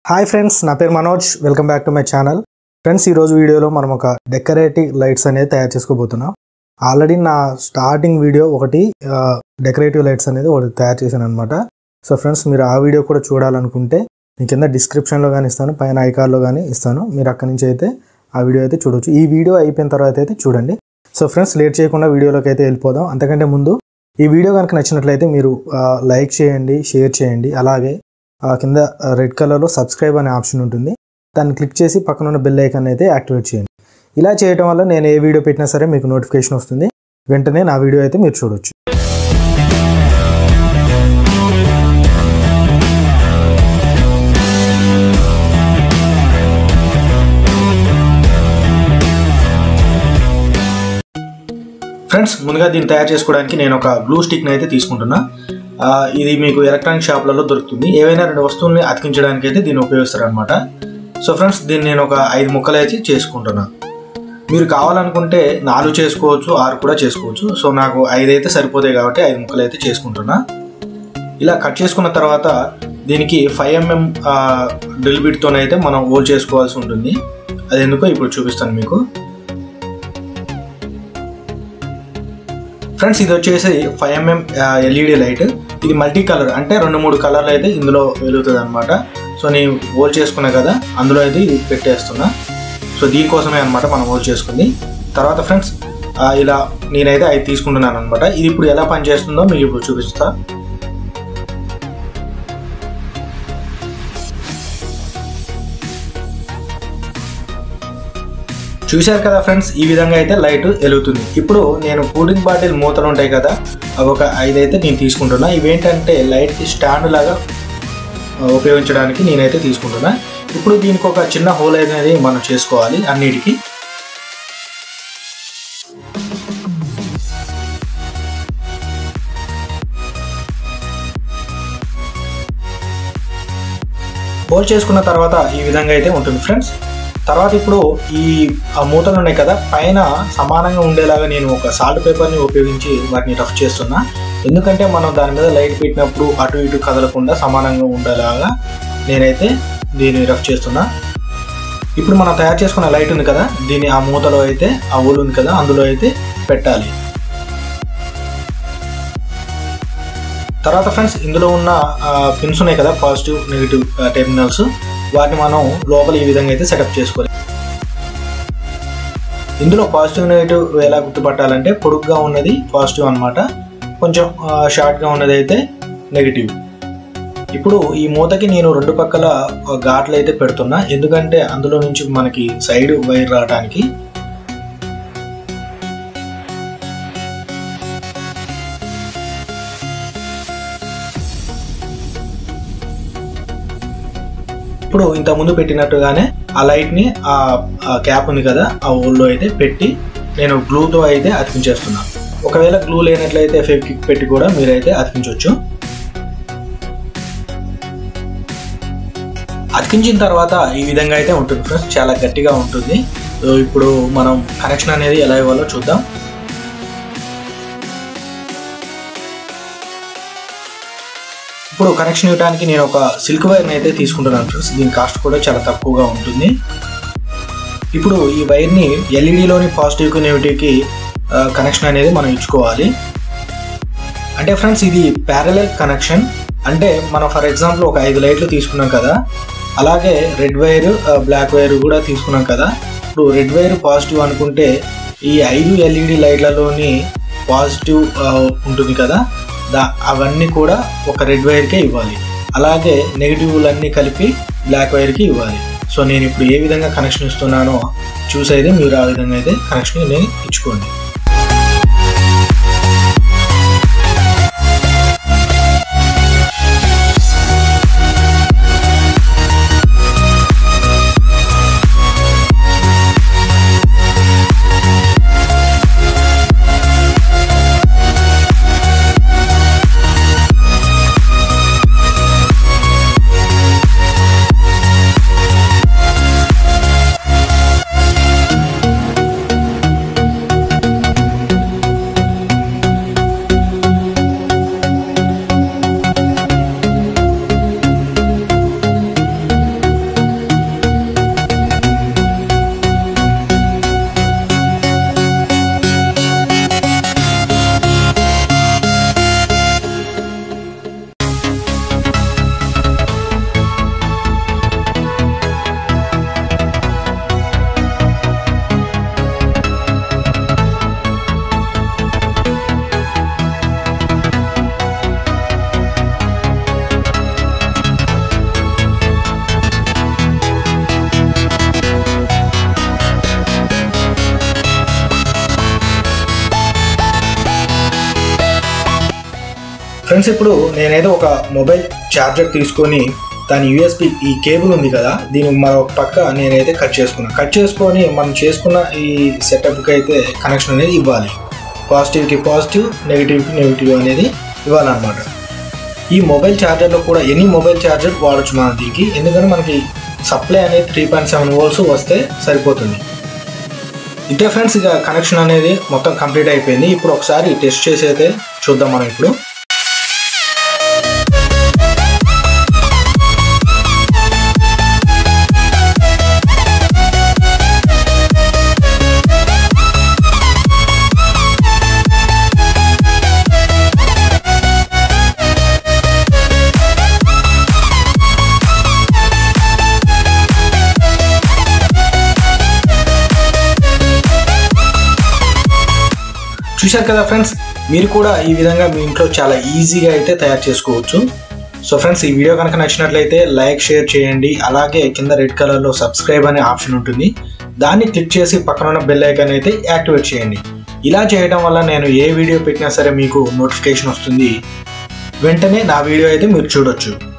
hi friends నా పేరు Manoj welcome back to my channel friends ఈరోజు వీడియోలో మనం ఒక డెకరేటివ్ లైట్స్ అనేది తయారు చేసుకోబోతున్నాం ఆల్రెడీ నా స్టార్టింగ్ వీడియో ఒకటి డెకరేటివ్ లైట్స్ అనేది ఒకటి తయారు చేశాను అనమాట సో ఫ్రెండ్స్ మీరు ఆ వీడియో కూడా చూడాలనుకుంటే నేను కింద డిస్క్రిప్షన్లో కానీ ఇస్తాను పైన ఐకార్లో కానీ ఇస్తాను మీరు అక్కడి నుంచి అయితే ఆ వీడియో అయితే చూడొచ్చు ఈ వీడియో అయిపోయిన తర్వాత అయితే చూడండి సో ఫ్రెండ్స్ లేట్ చేయకుండా వీడియోలోకి అయితే వెళ్ళిపోదాం అంతకంటే ముందు ఈ వీడియో కనుక నచ్చినట్లయితే మీరు లైక్ చేయండి షేర్ చేయండి అలాగే ఆ కింద రెడ్ కలర్లో సబ్స్క్రైబ్ అనే ఆప్షన్ ఉంటుంది దాన్ని క్లిక్ చేసి పక్కన ఉన్న బెల్ ఐకాన్ అయితే యాక్టివేట్ చేయండి ఇలా చేయడం వల్ల నేను ఏ వీడియో పెట్టినా సరే మీకు నోటిఫికేషన్ వస్తుంది వెంటనే నా వీడియో అయితే మీరు చూడొచ్చు ఫ్రెండ్స్ ముందుగా దీన్ని తయారు చేసుకోవడానికి నేను ఒక గ్లూ స్టిక్ని అయితే తీసుకుంటున్నా ఆ, ఇది మీకు ఎలక్ట్రానిక్ షాప్లలో దొరుకుతుంది ఏవైనా రెండు వస్తువుల్ని అతికించడానికి అయితే దీన్ని ఉపయోగిస్తారు అనమాట సో ఫ్రెండ్స్ దీన్ని నేను ఒక ఐదు ముక్కలు అయితే చేసుకుంటున్నా మీరు కావాలనుకుంటే నాలుగు చేసుకోవచ్చు ఆరు కూడా చేసుకోవచ్చు సో నాకు ఐదు అయితే సరిపోతాయి కాబట్టి ఐదు ముక్కలు అయితే చేసుకుంటున్నా ఇలా కట్ చేసుకున్న తర్వాత దీనికి ఫైవ్ ఎంఎం డ్రిల్ బిట్తోనైతే మనం హోల్ చేసుకోవాల్సి ఉంటుంది అది ఎందుకో ఇప్పుడు చూపిస్తాను మీకు ఫ్రెండ్స్ ఇది వచ్చేసి ఫైవ్ ఎంఎం ఎల్ఈడి లైట్ ఇది మల్టీ కలర్ అంటే రెండు మూడు కలర్లు అయితే ఇందులో వెలుగుతుంది అనమాట సో నేను హోల్ చేసుకున్నా కదా అందులో అయితే ఇది పెట్టేస్తున్నా సో దీనికోసమే అనమాట మనం హోల్ చేసుకుంది తర్వాత ఫ్రెండ్స్ ఆ, ఇలా నేనైతే అది తీసుకుంటున్నాను అనమాట ఇది ఇప్పుడు ఎలా పనిచేస్తుందో మీకు ఇప్పుడు చూపిస్తా చూశారు కదా ఫ్రెండ్స్ ఈ విధంగా అయితే లైట్ వెలుగుతుంది ఇప్పుడు నేను కూలింగ్ బాటిల్ మూతలు ఉంటాయి కదా అవి ఒక ఐదు అయితే నేను తీసుకుంటున్నా ఇవేంటంటే లైట్కి స్టాండ్ లాగా ఆ, ఉపయోగించడానికి నేనైతే తీసుకుంటున్నా ఇప్పుడు దీనికి ఒక చిన్న హోల్ అనేది మనం చేసుకోవాలి అన్నిటికీ హోల్ చేసుకున్న తర్వాత ఈ విధంగా అయితే ఉంటుంది ఫ్రెండ్స్ తర్వాత ఇప్పుడు ఈ ఆ మూతలు ఉన్నాయి కదా పైన సమానంగా ఉండేలాగా నేను ఒక సాల్ట్ పేపర్ని ఉపయోగించి వాటిని రఫ్ చేస్తున్నా ఎందుకంటే మనం దాని మీద లైట్ పెట్టినప్పుడు అటు ఇటు కదలకుండా సమానంగా ఉండేలాగా నేనైతే దీన్ని రఫ్ చేస్తున్నా ఇప్పుడు మనం తయారు చేసుకున్న లైట్ ఉంది కదా దీన్ని ఆ మూతలో అయితే ఆ ఊలు ఉంది కదా అందులో అయితే పెట్టాలి తర్వాత ఫ్రెండ్స్ ఇందులో ఉన్న పిన్స్ ఉన్నాయి కదా పాజిటివ్ నెగిటివ్ టెర్మినల్స్ వాటిని మనం లోపల ఈ విధంగా అయితే సెటప్ చేసుకోవాలి ఇందులో పాజిటివ్ నెగిటివ్ ఎలా గుర్తుపట్టాలంటే పొడుగ్గా ఉన్నది పాజిటివ్ అన్నమాట కొంచెం షార్ట్గా ఉన్నది అయితే నెగిటివ్ ఇప్పుడు ఈ మూతకి నేను రెండు పక్కల ఆ, ఘాట్లు అయితే పెడుతున్నా ఎందుకంటే అందులో నుంచి మనకి సైడ్ వైర్ రావడానికి ఇప్పుడు ఇంత ముందు పెట్టినట్టుగానే ఆ లైట్ ని ఆ క్యాప్ ఉంది కదా ఆ ఊళ్ళో అయితే పెట్టి నేను గ్లూతో అయితే అతికించేస్తున్నా ఒకవేళ గ్లూ లేనట్లయితే ఫెవిక్విక్ పెట్టి కూడా మీరైతే అతికించవచ్చు అతికించిన తర్వాత ఈ విధంగా అయితే ఉంటుంది ఫ్రెండ్స్ చాలా గట్టిగా ఉంటుంది సో ఇప్పుడు మనం కనెక్షన్ అనేది ఎలా ఇవ్వాలో చూద్దాం ఇప్పుడు కనెక్షన్ ఇవ్వడానికి నేను ఒక సిల్క్ వైర్ని అయితే తీసుకుంటున్నాను ఫ్రెండ్స్ దీని కాస్ట్ కూడా చాలా తక్కువగా ఉంటుంది ఇప్పుడు ఈ వైర్ని ఎల్ఈడిలోని పాజిటివ్ నెగిటివ్కి కనెక్షన్ అనేది మనం ఇచ్చుకోవాలి అంటే ఫ్రెండ్స్ ఇది ప్యారలల్ కనెక్షన్ అంటే మనం ఫర్ ఎగ్జాంపుల్ ఒక ఐదు లైట్లు తీసుకున్నాం కదా అలాగే రెడ్ వైర్ బ్లాక్ వైర్ కూడా తీసుకున్నాం కదా ఇప్పుడు రెడ్ వైర్ పాజిటివ్ అనుకుంటే ఈ ఐదు ఎల్ఈడి లైట్లలోని పాజిటివ్ ఉంటుంది కదా దా అవన్నీ కూడా ఒక రెడ్ వైర్కే ఇవ్వాలి అలాగే నెగిటివ్లన్నీ కలిపి బ్లాక్ వైర్కి ఇవ్వాలి సో నేను ఇప్పుడు ఏ విధంగా కనెక్షన్ ఇస్తున్నానో చూసైతే మీరు ఆ విధంగా అయితే కనెక్షన్ నేను ఇచ్చుకోండి ఫ్రెండ్స్ ఇప్పుడు నేనైతే ఒక మొబైల్ ఛార్జర్ తీసుకొని దాని యూఎస్బి ఈ కేబుల్ ఉంది కదా దీని మరొక పక్క నేనైతే కట్ చేసుకున్నాను కట్ చేసుకొని మనం చేసుకున్న ఈ సెటప్కి అయితే కనెక్షన్ అనేది ఇవ్వాలి పాజిటివ్కి పాజిటివ్ నెగిటివ్కి నెగిటివ్ అనేది ఇవ్వాలన్నమాట ఈ మొబైల్ ఛార్జర్లో కూడా ఎనీ మొబైల్ ఛార్జర్ వాడచ్చు మనం దీనికి ఎందుకంటే మనకి సప్లై అనేది త్రీ పాయింట్ సెవెన్ వోల్ట్స్ వస్తే సరిపోతుంది ఇంతే ఫ్రెండ్స్ ఇక కనెక్షన్ అనేది మొత్తం కంప్లీట్ అయిపోయింది ఇప్పుడు ఒకసారి టెస్ట్ చేసి అయితే చూద్దాం మనం ఇప్పుడు చూశారు కదా ఫ్రెండ్స్ మీరు కూడా ఈ విధంగా మీ ఇంట్లో చాలా ఈజీగా అయితే తయారు చేసుకోవచ్చు సో ఫ్రెండ్స్ ఈ వీడియో కనుక నచ్చినట్లయితే లైక్ షేర్ చేయండి అలాగే కింద రెడ్ కలర్లో సబ్స్క్రైబ్ అనే ఆప్షన్ ఉంటుంది దాన్ని క్లిక్ చేసి పక్కన ఉన్న బెల్ ఐకాన్ అయితే యాక్టివేట్ చేయండి ఇలా చేయడం వల్ల నేను ఏ వీడియో పెట్టినా సరే మీకు నోటిఫికేషన్ వస్తుంది వెంటనే నా వీడియో అయితే మీరు చూడొచ్చు